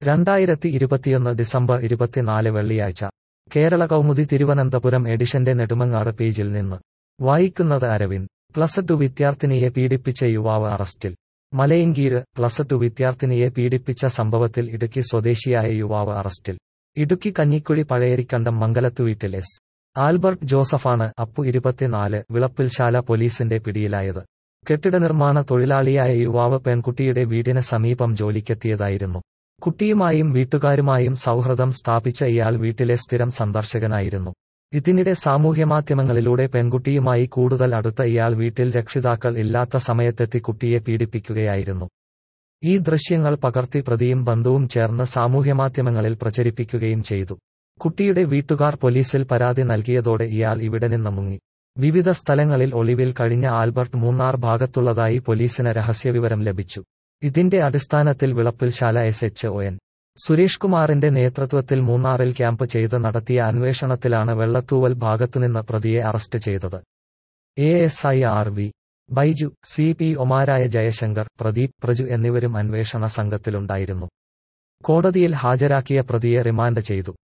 രണ്ടായിരത്തി ഇരുപത്തിയൊന്ന് ഡിസംബർ ഇരുപത്തിനാല് വെള്ളിയാഴ്ച കേരള കൗമുദി തിരുവനന്തപുരം എഡിഷന്റെ നെടുമങ്ങാട് പേജിൽ നിന്ന് വായിക്കുന്നത് അരവിന്ദ് പ്ലസ് ടു വിദ്യാർത്ഥിനിയെ പീഡിപ്പിച്ച യുവാവ് അറസ്റ്റിൽ മലയങ്കീര് പ്ലസ് ടു വിദ്യാർത്ഥിനിയെ പീഡിപ്പിച്ച സംഭവത്തിൽ ഇടുക്കി സ്വദേശിയായ യുവാവ് അറസ്റ്റിൽ ഇടുക്കി കഞ്ഞിക്കുഴി പഴയരിക്കണ്ടം മംഗലത്തു വീട്ടിൽ എസ് ആൽബർട്ട് ജോസഫാണ് അപ്പു ഇരുപത്തിനാല് വിളപ്പിൽശാല പോലീസിന്റെ പിടിയിലായത് കെട്ടിട നിർമ്മാണ തൊഴിലാളിയായ യുവാവ് പെൺകുട്ടിയുടെ വീടിന് സമീപം ജോലിക്കെത്തിയതായിരുന്നു കുട്ടിയുമായും വീട്ടുകാരുമായും സൗഹൃദം സ്ഥാപിച്ച ഇയാൾ വീട്ടിലെ സ്ഥിരം സന്ദർശകനായിരുന്നു ഇതിനിടെ സാമൂഹ്യമാധ്യമങ്ങളിലൂടെ പെൺകുട്ടിയുമായി കൂടുതൽ അടുത്ത ഇയാൾ വീട്ടിൽ രക്ഷിതാക്കൾ ഇല്ലാത്ത സമയത്തെത്തി കുട്ടിയെ പീഡിപ്പിക്കുകയായിരുന്നു ഈ ദൃശ്യങ്ങൾ പകർത്തി പ്രതിയും ബന്ധുവും ചേർന്ന് സാമൂഹ്യമാധ്യമങ്ങളിൽ പ്രചരിപ്പിക്കുകയും ചെയ്തു കുട്ടിയുടെ വീട്ടുകാർ പോലീസിൽ പരാതി നൽകിയതോടെ ഇയാൾ ഇവിടെ നിന്ന് മുങ്ങി വിവിധ സ്ഥലങ്ങളിൽ ഒളിവിൽ കഴിഞ്ഞ ആൽബർട്ട് മൂന്നാർ ഭാഗത്തുള്ളതായി പോലീസിന് രഹസ്യവിവരം ലഭിച്ചു ഇതിന്റെ അടിസ്ഥാനത്തിൽ Vilappilsala S H O N Suresh കുമാറിന്റെ നേതൃത്വത്തിൽ മൂന്നാറിൽ ക്യാമ്പ് ചെയ്ത് നടത്തിയ അന്വേഷണത്തിലാണ് വെള്ളത്തൂവൽ ഭാഗത്തുനിന്ന് പ്രതിയെ അറസ്റ്റ് ചെയ്തത് A S I R V Baiju C P ഒമാരായ ജയശങ്കർ പ്രദീപ് പ്രജു എന്നിവരും അന്വേഷണ സംഘത്തിലുണ്ടായിരുന്നു കോടതിയിൽ ഹാജരാക്കിയ പ്രതിയെ റിമാൻഡ് ചെയ്തു